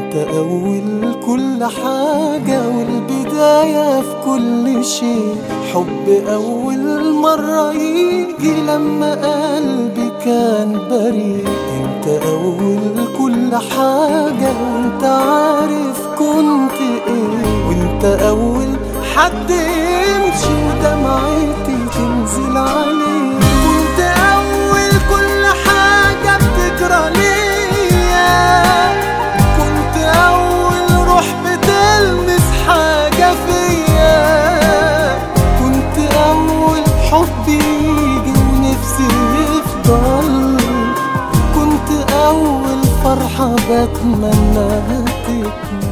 انت اول كل حاجة والبداية في كل شيء حب اول مرة يجي لما قلبي كان بريء انت اول كل حاجة وانت عارف كنت ايه وانت اول حد يمشي ودمعتي تنزل عليه كنت اول كل حاجة بتجرى ليا كنت اول روح بتلمس حاجة فيا كنت اول حب يجي ونفسي يفضل كنت اول فرحة بتمناها تكمل